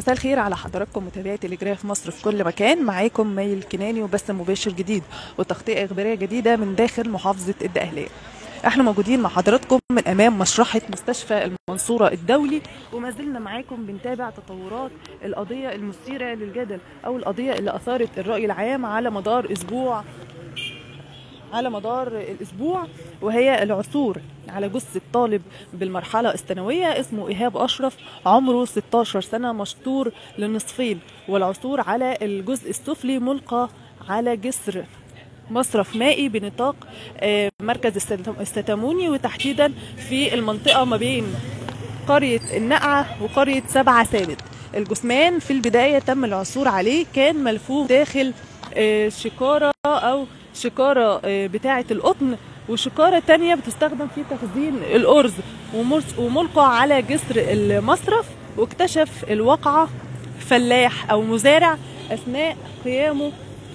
مساء الخير على حضراتكم متابعي تلجراف مصر في كل مكان معاكم مي الكناني وبث مباشر جديد وتغطية إخبارية جديدة من داخل محافظة الدقهلية احنا موجودين مع حضراتكم من امام مشرحة مستشفى المنصورة الدولي وما زلنا معاكم بنتابع تطورات القضية المثيرة للجدل او القضية اللي اثارت الرأي العام على مدار اسبوع على مدار الاسبوع وهي العثور على جثة طالب بالمرحلة الثانوية اسمه إيهاب أشرف عمره 16 سنة مشطور لنصفين والعثور على الجزء السفلي ملقى على جسر مصرف مائي بنطاق آه، مركز الست- الستاموني وتحديدا في المنطقة ما بين قرية النقعة وقرية سبعة ثابت الجثمان في البداية تم العثور عليه كان ملفوف داخل آه، شكارة أو شكارة آه، بتاعة القطن وشكارة تانية بتستخدم في تخزين الأرز ومرس- وملقى على جسر المصرف واكتشف الواقعة فلاح أو مزارع أثناء قيامه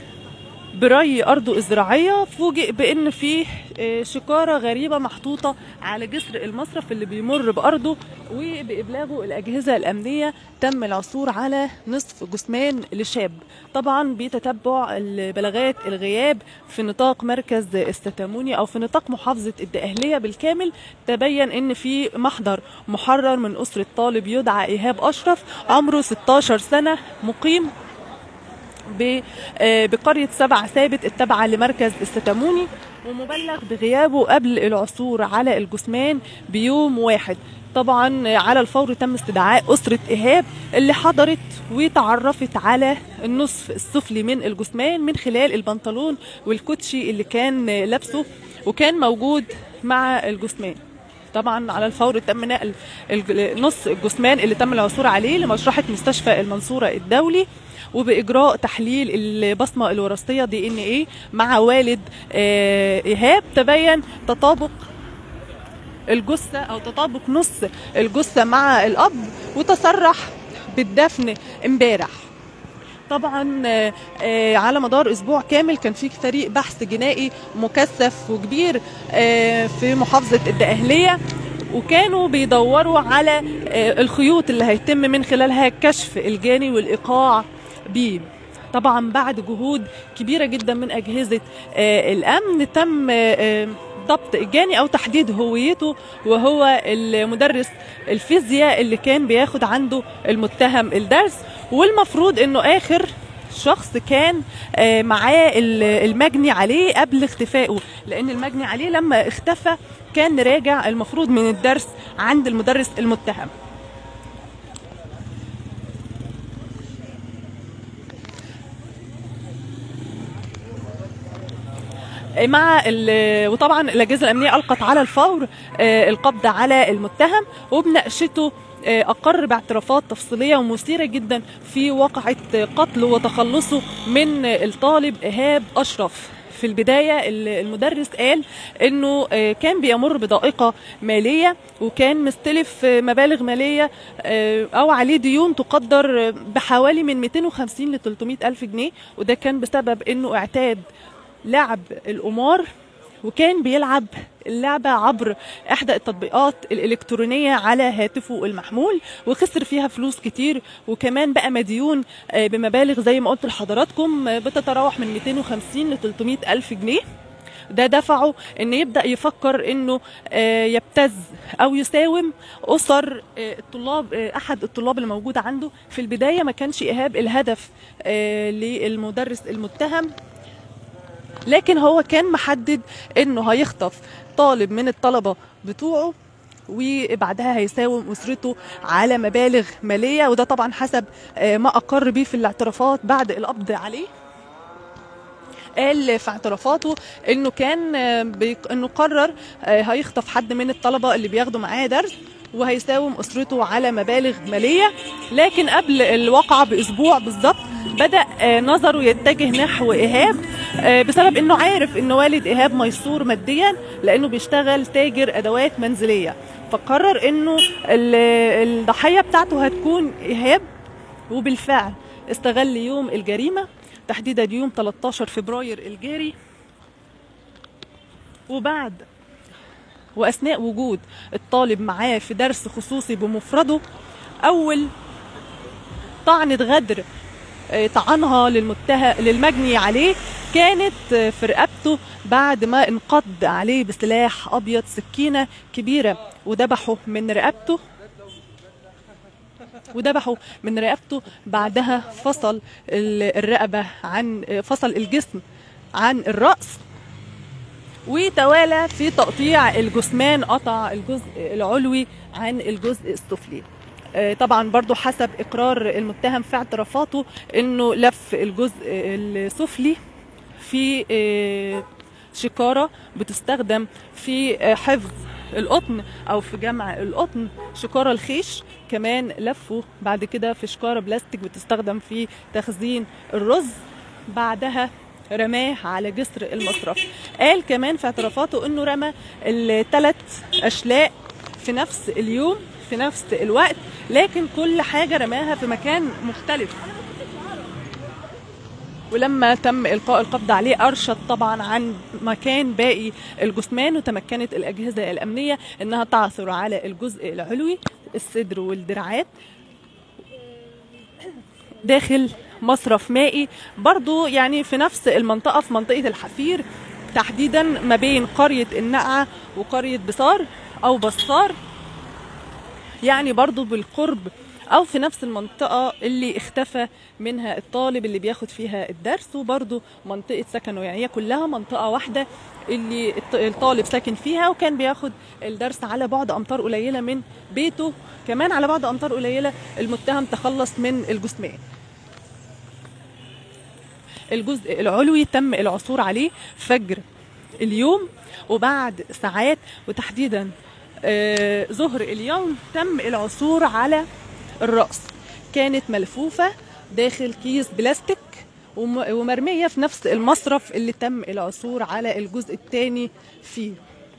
بري أرضه الزراعية فوجئ بأن في آه، شكارة غريبة محطوطة على جسر المصرف اللي بيمر بأرضه وبإبلاغه الأجهزة الأمنية تم العثور على نصف جثمان لشاب طبعا بتتبع البلاغات الغياب في نطاق مركز الستاموني أو في نطاق محافظة الدقهلية بالكامل تبين أن في محضر محرر من أسرة طالب يدعى إيهاب أشرف عمره 16 سنة مقيم ب- آه، بقرية سبع ثابت التابعة لمركز الستاموني ومبلغ بغيابه قبل العثور على الجثمان بيوم واحد طبعا على الفور تم استدعاء أسرة إيهاب اللي حضرت وتعرفت على النصف السفلي من الجثمان من خلال البنطلون والكوتشي اللي كان لابسه وكان موجود مع الجثمان طبعا على الفور تم نقل الج- نص الجثمان اللي تم العثور عليه لمشرحة مستشفى المنصورة الدولي وبإجراء تحليل البصمة الوراثية دي ان ايه مع والد آه، إيهاب تبين تطابق الجثة أو تطابق نص الجثة مع الأب وتصرح بالدفن امبارح طبعا آه، آه، على مدار اسبوع كامل كان في فريق بحث جنائي مكثف وكبير آه، في محافظه الدقهليه وكانوا بيدوروا على آه، الخيوط اللي هيتم من خلالها كشف الجاني والايقاع بيه طبعا بعد جهود كبيره جدا من اجهزه آه، الامن تم آه، آه، ضبط الجاني او تحديد هويته وهو المدرس الفيزياء اللي كان بياخد عنده المتهم الدرس والمفروض انه اخر شخص كان آه، معاه ال- المجني عليه قبل اختفائه لان المجني عليه لما اختفى كان راجع المفروض من الدرس عند المدرس المتهم مع ال- وطبعا الاجهزه الامنيه القت على الفور آه، القبض على المتهم وبناقشته آه، اقر باعترافات تفصيليه ومثيره جدا في واقعه قتل وتخلصه من الطالب ايهاب اشرف في البداية ال- المدرس قال انه آه، كان بيمر بضائقة مالية وكان مستلف آه، مبالغ مالية آه، او عليه ديون تقدر آه، بحوالي من 250 ل 300 الف جنيه وده كان بسبب انه اعتاد لعب القمار وكان بيلعب اللعبة عبر إحدى التطبيقات الإلكترونية على هاتفه المحمول وخسر فيها فلوس كتير وكمان بقى مديون آه، بمبالغ زي ما قلت لحضراتكم آه، بتتراوح من 250 ل 300 ألف جنيه ده دفعه ان يبدا يفكر انه آه، يبتز او يساوم اسر آه، الطلاب آه، احد الطلاب اللي موجود عنده في البدايه ما كانش ايهاب الهدف آه، للمدرس المتهم لكن هو كان محدد انه هيخطف طالب من الطلبه بتوعه وبعدها هيساوم اسرته على مبالغ ماليه وده طبعا حسب آه، ما اقر بيه في الاعترافات بعد القبض عليه قال في اعترافاته انه كان آه، بيق- انه قرر آه، هيخطف حد من الطلبه اللي بياخدوا معاه درس وهيساوم اسرته على مبالغ ماليه لكن قبل الواقعه باسبوع بالظبط بدا آه، نظره يتجه نحو ايهاب آه، بسبب انه عارف ان والد ايهاب ميسور ماديا لانه بيشتغل تاجر ادوات منزليه فقرر انه ال- الضحيه بتاعته هتكون ايهاب وبالفعل استغل يوم الجريمه تحديدا يوم 13 فبراير الجاري وبعد واثناء وجود الطالب معاه في درس خصوصي بمفرده اول طعنة غدر آه، طعنها للمتهم للمجني عليه كانت آه، في رقبته بعد ما انقض عليه بسلاح ابيض سكينه كبيره وذبحه من رقبته وذبحه من رقبته بعدها فصل ال- الرقبه عن آه، فصل الجسم عن الراس وتوالى في تقطيع الجثمان قطع الجزء العلوي عن الجزء السفلي آه، طبعا برضو حسب اقرار المتهم في اعترافاته انه لف الجزء السفلي في آه، شكاره بتستخدم في آه، حفظ القطن او في جمع القطن شكاره الخيش كمان لفه بعد كده في شكاره بلاستيك بتستخدم في تخزين الرز بعدها رماه على جسر المصرف قال كمان في اعترافاته انه رمى الثلاث اشلاء في نفس اليوم في نفس الوقت لكن كل حاجة رماها في مكان مختلف ولما تم إلقاء القبض عليه أرشد طبعا عن مكان باقي الجثمان وتمكنت الأجهزة الأمنية أنها تعثر على الجزء العلوي الصدر والدراعات داخل مصرف مائي برضو يعني في نفس المنطقة في منطقة الحفير تحديدا ما بين قرية النقعة وقرية بصار أو بصار يعني برضو بالقرب أو في نفس المنطقة اللي اختفى منها الطالب اللي بياخد فيها الدرس وبرضو منطقة سكنه يعني هي كلها منطقة واحدة اللي الط- الطالب ساكن فيها وكان بياخد الدرس على بعد أمتار قليلة من بيته كمان على بعد أمتار قليلة المتهم تخلص من الجثمان الجزء العلوي تم العثور عليه فجر اليوم وبعد ساعات وتحديدا آه، ظهر اليوم تم العثور على الرأس كانت ملفوفة داخل كيس بلاستيك وم- ومرمية في نفس المصرف اللي تم العثور على الجزء الثاني فيه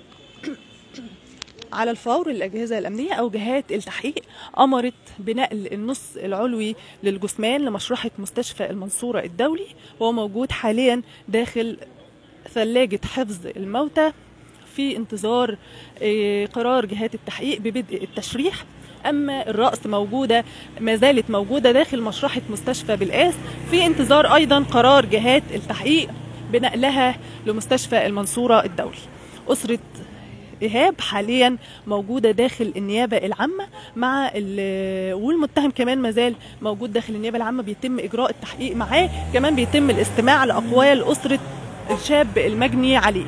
على الفور الأجهزة الأمنية أو جهات التحقيق أمرت بنقل النص العلوي للجثمان لمشرحة مستشفى المنصورة الدولي وهو موجود حاليا داخل ثلاجة حفظ الموتى في انتظار آه، قرار جهات التحقيق ببدء التشريح أما الرأس موجودة ما زالت موجودة داخل مشرحة مستشفى بالقاس في انتظار أيضا قرار جهات التحقيق بنقلها لمستشفى المنصورة الدولي أسرة إيهاب حاليا موجودة داخل النيابة العامة مع ال- والمتهم كمان مازال موجود داخل النيابة العامة بيتم إجراء التحقيق معاه كمان بيتم الاستماع لأقوال أسرة الشاب المجني عليه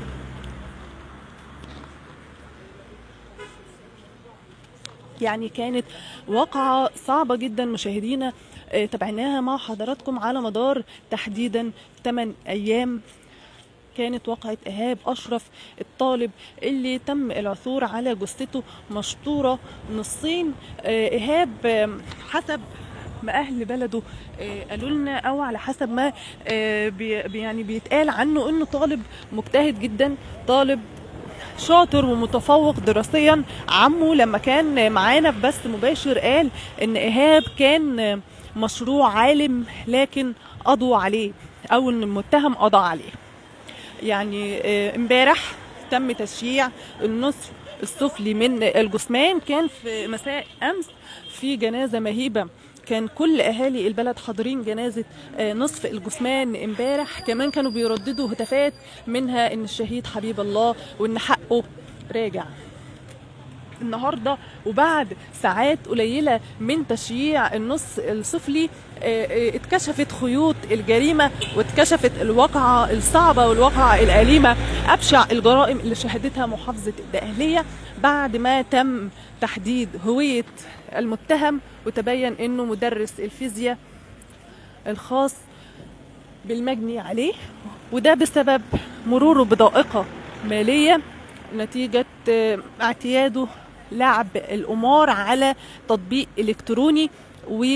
يعني كانت واقعة صعبة جدا مشاهدينا آه، تابعناها مع حضراتكم على مدار تحديدا 8 أيام كانت واقعة إيهاب أشرف الطالب اللي تم العثور على جثته مشطورة نصين آه، إيهاب آم، حسب ما أهل بلده آه، قالوا لنا أو على حسب ما آه، بي بي- يعني بيتقال عنه إنه طالب مجتهد جدا طالب شاطر ومتفوق دراسيا عمه لما كان معانا في بث مباشر قال ان ايهاب كان مشروع عالم لكن قضوا عليه او ان المتهم قضى عليه يعني آه، امبارح تم تشييع النصف السفلي من الجثمان كان في مساء امس في جنازه مهيبه كان كل اهالي البلد حاضرين جنازه آه، نصف الجثمان امبارح كمان كانوا بيرددوا هتافات منها ان الشهيد حبيب الله وان حقه راجع النهارده وبعد ساعات قليله من تشييع النص السفلي آه، آه، اتكشفت خيوط الجريمه واتكشفت الواقعه الصعبه والواقعه الاليمه ابشع الجرائم اللي شهدتها محافظه الدقهليه بعد ما تم تحديد هويه المتهم وتبين انه مدرس الفيزياء الخاص بالمجني عليه وده بسبب مروره بضائقه ماليه نتيجه آه، اعتياده لعب القمار على تطبيق الكتروني و